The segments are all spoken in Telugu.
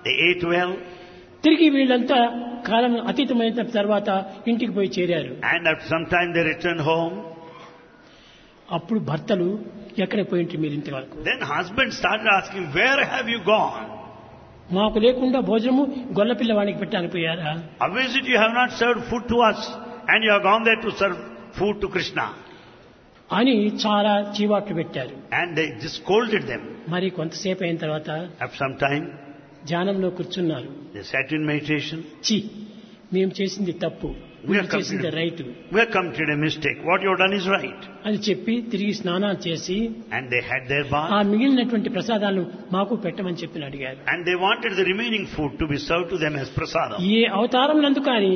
They ate well. తిరిగి వీళ్ళంతా కాలం అతీతమైన తర్వాత ఇంటికి పోయి చేరారు And after some time they returned home. అప్పుడు భర్తలు ఎక్కడ పోయింటి మీరు ఇంతవరకు Then husband started asking, where have you gone? మాకు లేకుండా భోజనము గొల్ల పిల్లవానికి పెట్టడానికి పోయారా How is it you have not served food to us and you have gone there to serve food to Krishna? అని చాలా చీవాట్లు పెట్టారు And they just scolded them. మరి కొంతసేపు అయిన తర్వాత After some time, ధ్యానంలో కూర్చున్నారు they sat in meditation. చి మేము చేసింది తప్పు We మీరు are చేసింది committed. Right We have committed a mistake. What you have done is right. అని చెప్పి తిరిగి స్నానాలు చేసి And they had their bath. ఆ మిగిలినటువంటి ప్రసాదాలు మాకు పెట్టమని చెప్పి అడిగారు And they wanted the remaining food to be served to them as prasadam. ఏ అవతారం నందు కానీ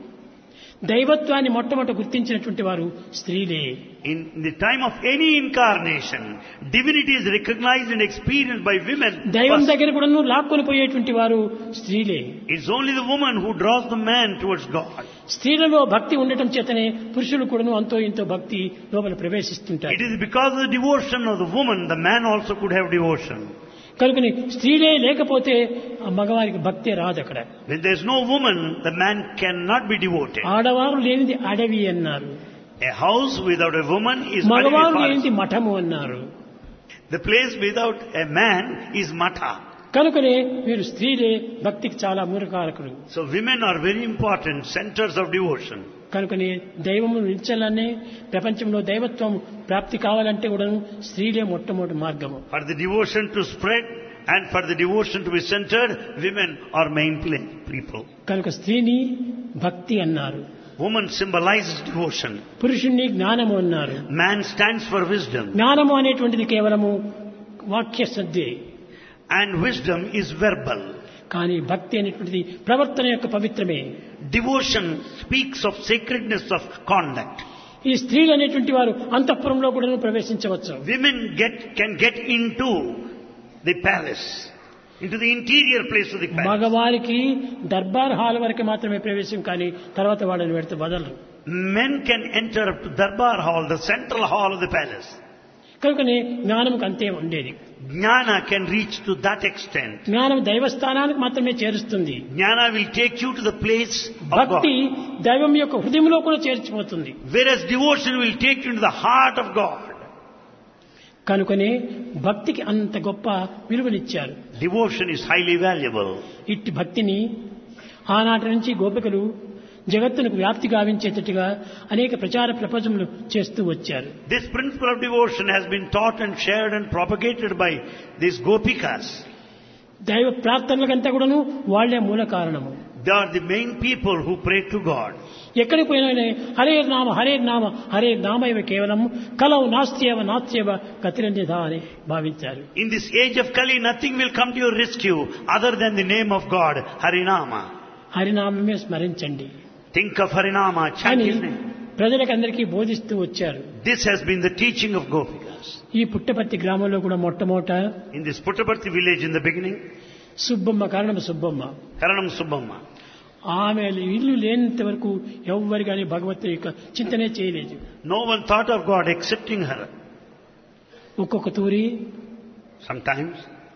దైవత్వాన్ని మొట్టమొదట గుర్తించినటువంటి వారు స్త్రీలే In the time of any incarnation, divinity is recognized and experienced by women. దైవం first. దగ్గర కూడా లాక్కొని పోయేటువంటి వారు స్త్రీలే It's only the woman who draws the man towards God. స్త్రీలలో భక్తి ఉండటం చేతనే పురుషులు కూడాను అంతో ఇంతో భక్తి లోపల It ప్రవేశిస్తుంటారు is because of the devotion of the woman, the man also could have devotion. కనుకని స్త్రీలే లేకపోతే ఆ మగవారికి భక్తి రాదు అక్కడ When there is no woman, the man cannot be devoted. ఆడవారు లేనిది అడవి అన్నారు A house without a woman is మగవారు Adivipara. లేనిది మఠము అన్నారు The place without a man is Matha. కనుకనే మీరు స్త్రీలే భక్తికి చాలా మూలకారకులు So women are very important centers of devotion. కనుకనే దైవము నిలిచాలనే ప్రపంచంలో దైవత్వం ప్రాప్తి కావాలంటే కూడా స్త్రీలే మొట్టమొదటి మార్గము For the devotion to spread and for the devotion to be centered, women are main pla- people. కనుక స్త్రీని భక్తి అన్నారు Woman symbolizes devotion. పురుషుణ్ణి జ్ఞానము అన్నారు Man stands for wisdom. జ్ఞానము అనేటువంటిది కేవలము వాక్య సద్దే And wisdom is verbal. కానీ భక్తి అనేటువంటిది ప్రవర్తన యొక్క పవిత్రమే Devotion speaks of sacredness of conduct. ఈ స్త్రీలు అనేటువంటి వారు అంతఃపురంలో కూడా ప్రవేశించవచ్చు Women get, can get into the palace, into the interior place of the palace. మగవారికి దర్బార్ హాల్ వరకు మాత్రమే ప్రవేశం కానీ తర్వాత వాళ్ళని పెడితే వదలరు Men can enter up to Darbar Hall, the central hall of the palace. కనుకనే జ్ఞానంకి అంతే ఉండేది Jnana can reach to that extent. జ్ఞానం దైవస్థానానికి మాత్రమే చేరుస్తుంది Jnana will take you to the place of భక్తి God. దైవం యొక్క హృదయంలో కూడా చేర్చిపోతుంది Whereas devotion will take you to the heart of God. కనుకనే భక్తికి అంత గొప్ప విలువనిచ్చారు Devotion is highly valuable. ఇట్టి భక్తిని ఆనాటి నుంచి గోపికలు జగత్తునకు వ్యాప్తి గావించేటట్టుగా అనేక ప్రచార ప్రపంచములు చేస్తూ వచ్చారు This principle of devotion has been taught and shared and propagated by these gopikas. దైవ ప్రార్థనలకంతా కూడాను వాళ్లే మూల కారణము They are the main people who pray to God. ఎక్కడికి పోయినా హరే నామ హరే నామ హరే నామ ఇవ కేవలం కలవు నాస్త్యేవ నాస్త్యేవ గతిరన్యధ అని భావించారు In this age of Kali, nothing will come to your rescue other than the name of God, Harinama. హరినామమే స్మరించండి Think of Harinama, chant అని his name. ప్రజలకందరికీ బోధిస్తూ వచ్చారు This has been the teaching of Gopikas. ఈ పుట్టపర్తి గ్రామంలో కూడా మొట్టమొదట In this Puttaparthi village in the beginning, Subbamma కారణం సుబ్బమ్మ Karanam Subbamma. ఆమె ఇల్లు లేనంత వరకు ఎవ్వరు కానీ భగవంతుని యొక్క చింతనే చేయలేదు No one thought of God excepting her. ఒక్కొక్క తూరి Sometimes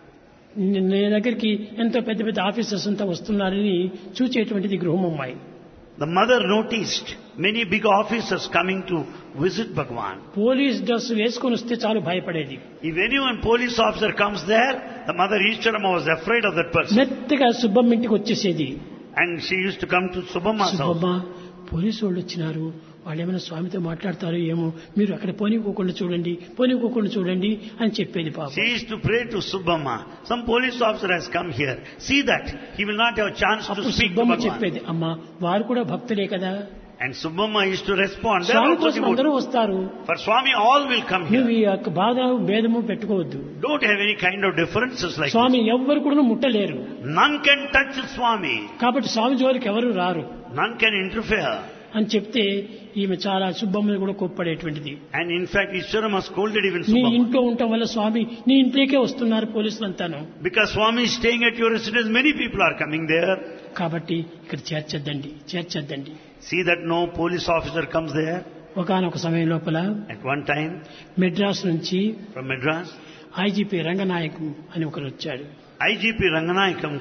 నే- నే దగ్గరికి ఎంతో పెద్ద పెద్ద ఆఫీసర్స్ అంతా వస్తున్నారని చూచేటువంటిది గృహమమ్మాయి the mother noticed many big officers coming to visit Bhagwan. Police dress వేసుకొని వస్తే చాలు భయపడేది If anyone police officer comes there, the mother Ishtarama was afraid of that person. మెత్తగా సుబ్బమ్మ ఇంటికి వచ్చేసేది And she used to come to Subhamma's house. Subbamma police వాళ్ళు వచ్చినారు వాళ్ళు ఏమైనా స్వామితో మాట్లాడతారో ఏమో మీరు అక్కడ పోనీకోకుండా చూడండి పోనీకోకుండా చూడండి అని చెప్పేది పాప She used to pray to Subbamma. Some police officer has come here. See that he will not have a chance to అప్పుడు speak to సుబ్బమ్మ Bhagwan. చెప్పేది అమ్మా వారు కూడా భక్తులే కదా And Subbamma used to respond. They are Swamy also కోసం అందరూ devoted. వస్తారు For Swami, all will come నువ్వు here. ఈ యొక్క బాధ భేదము పెట్టుకోవద్దు Don't have any kind of differences like స్వామి ఎవ్వరు కూడా ముట్టలేరు this. None can touch Swami. కాబట్టి స్వామి జోలికి ఎవరు రారు None can interfere. అని చెప్తే ఈమె చాలా సుబ్బమ్మని కూడా కోప్పడేటువంటిది And in fact, Ishwarama scolded even నీ Subbamma. ఇంట్లో ఉండటం వల్ల స్వామి నీ ఇంట్లోకే వస్తున్నారు పోలీసులంతాను Because Swami is staying at your residence, many people are coming there. కాబట్టి ఇక్కడ చేర్చొద్దండి చేర్చొద్దండి See that no police officer comes there. ఒకనొక సమయం లోపల At one time, మెడ్రాస్ నుంచి from Madras, ఐజీపీ రంగనాయక్ అని ఒకరు వచ్చాడు IGP Ranganayakam